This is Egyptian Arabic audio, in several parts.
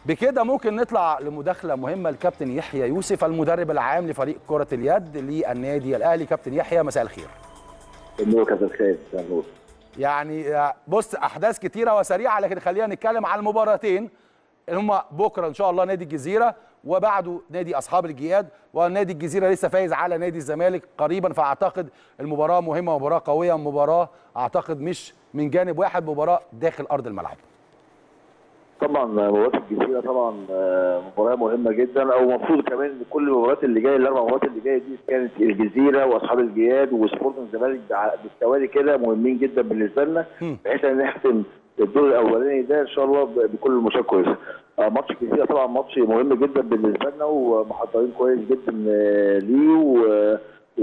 بكده ممكن نطلع لمداخله مهمه لكابتن يحيى يوسف المدرب العام لفريق كره اليد للنادي الاهلي كابتن يحيى مساء الخير النور كابتن خالد مساء النور يعني بص احداث كتيره وسريعه لكن خلينا نتكلم على المباراتين اللي هم بكره ان شاء الله نادي الجزيره وبعده نادي اصحاب الجياد ونادي الجزيره لسه فايز على نادي الزمالك قريبا فاعتقد المباراه مهمه مباراه قويه مباراه اعتقد مش من جانب واحد مباراه داخل ارض الملعب طبعا مباراه الجزيره طبعا مباراه مهمه جدا او المفروض كمان ان كل المباريات اللي جايه الاربع مباريات اللي جايه دي كانت الجزيره واصحاب الجياد وسبورتنج الزمالك بالتوالي كده مهمين جدا بالنسبه لنا بحيث ان نختم الدور الاولاني ده ان شاء الله بكل الماتشات كويسه. ماتش الجزيره طبعا ماتش مهم جدا بالنسبه لنا ومحضرين كويس جدا ليه و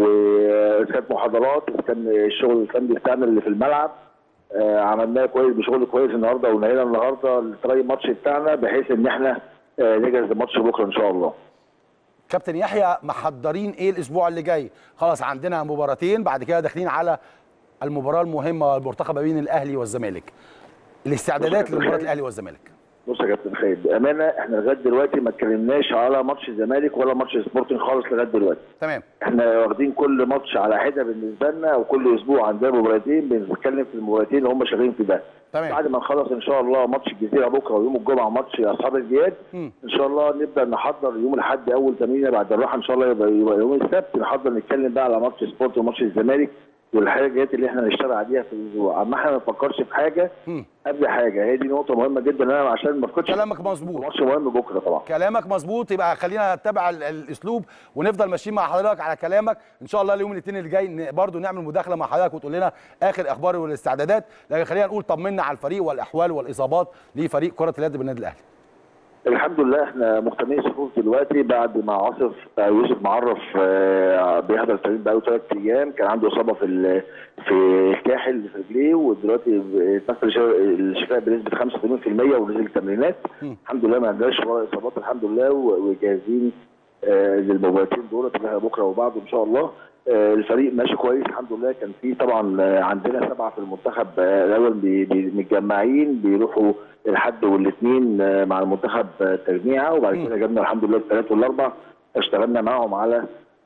وكانت محاضرات وكان الشغل الفني بتاعنا اللي في الملعب آه عملناه كويس بشغل كويس النهارده ونهينا النهارده التراي ماتش بتاعنا بحيث ان احنا آه نجهز لماتش بكره ان شاء الله. كابتن يحيى محضرين ايه الاسبوع اللي جاي؟ خلاص عندنا مباراتين بعد كده داخلين على المباراه المهمه المرتقبه بين الاهلي والزمالك. الاستعدادات لمباراه الاهلي والزمالك. بص يا كابتن خالد بامانه احنا لغايه دلوقتي ما اتكلمناش على ماتش الزمالك ولا ماتش سبورتنج خالص لغايه دلوقتي تمام احنا واخدين كل ماتش على حده بالنسبه لنا وكل اسبوع عندنا مباراتين بنتكلم في المباراتين اللي هم شغالين في ده تمام بعد ما نخلص ان شاء الله ماتش الجزيره بكره ويوم الجمعه ماتش اصحاب الجياد م. ان شاء الله نبدا نحضر يوم الاحد اول تمرين بعد الراحه ان شاء الله يبقى, يبقى يوم السبت نحضر نتكلم بقى على ماتش سبورت وماتش الزمالك والحاجات اللي احنا نشتغل عليها في الاسبوع اما احنا ما نفكرش في حاجه م. قبل حاجه هي دي نقطه مهمه جدا انا عشان ما افقدش كلامك مظبوط ماتش مهم بكره طبعا كلامك مظبوط يبقى خلينا نتبع الاسلوب ونفضل ماشيين مع حضرتك على كلامك ان شاء الله اليوم الاثنين اللي جاي برضو نعمل مداخله مع حضرتك وتقول لنا اخر اخبار والاستعدادات لكن خلينا نقول طمنا على الفريق والاحوال والاصابات لفريق كره اليد بالنادي الاهلي الحمد لله احنا مهتمين صفوف دلوقتي بعد ما عاصف يوسف معرف بيحضر التمرين بقاله ثلاث ايام كان عنده اصابه في في الكاحل في رجليه ودلوقتي اتنفذ الشفاء بنسبه 85% ونزل التمرينات الحمد لله ما عندناش ولا اصابات الحمد لله وجاهزين للمباراتين دول بكره وبعده ان شاء الله الفريق ماشي كويس الحمد لله كان في طبعا عندنا سبعه في المنتخب الاول متجمعين بيروحوا الحد والاثنين مع المنتخب تجميعه وبعد كده جبنا الحمد لله الثلاث والاربع اشتغلنا معاهم على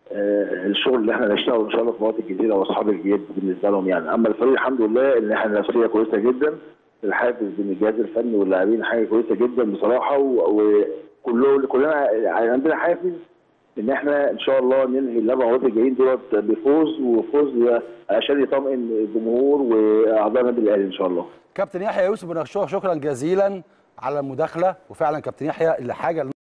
الشغل اللي احنا نشتغله ان شاء الله في مناطق الجزيره واصحاب الجياد بالنسبه لهم يعني اما الفريق الحمد لله ان احنا نفسيه كويسه جدا الحافز بين الجهاز الفني واللاعبين حاجه كويسه جدا بصراحه وكله كلنا عندنا حافز ان احنا ان شاء الله ننهي الاربع مباريات الجايين دولت بفوز وفوز عشان يطمئن الجمهور واعضاء النادي الاهلي ان شاء الله. كابتن يحيى يوسف بنشكرك شكرا جزيلا على المداخله وفعلا كابتن يحيى اللي حاجه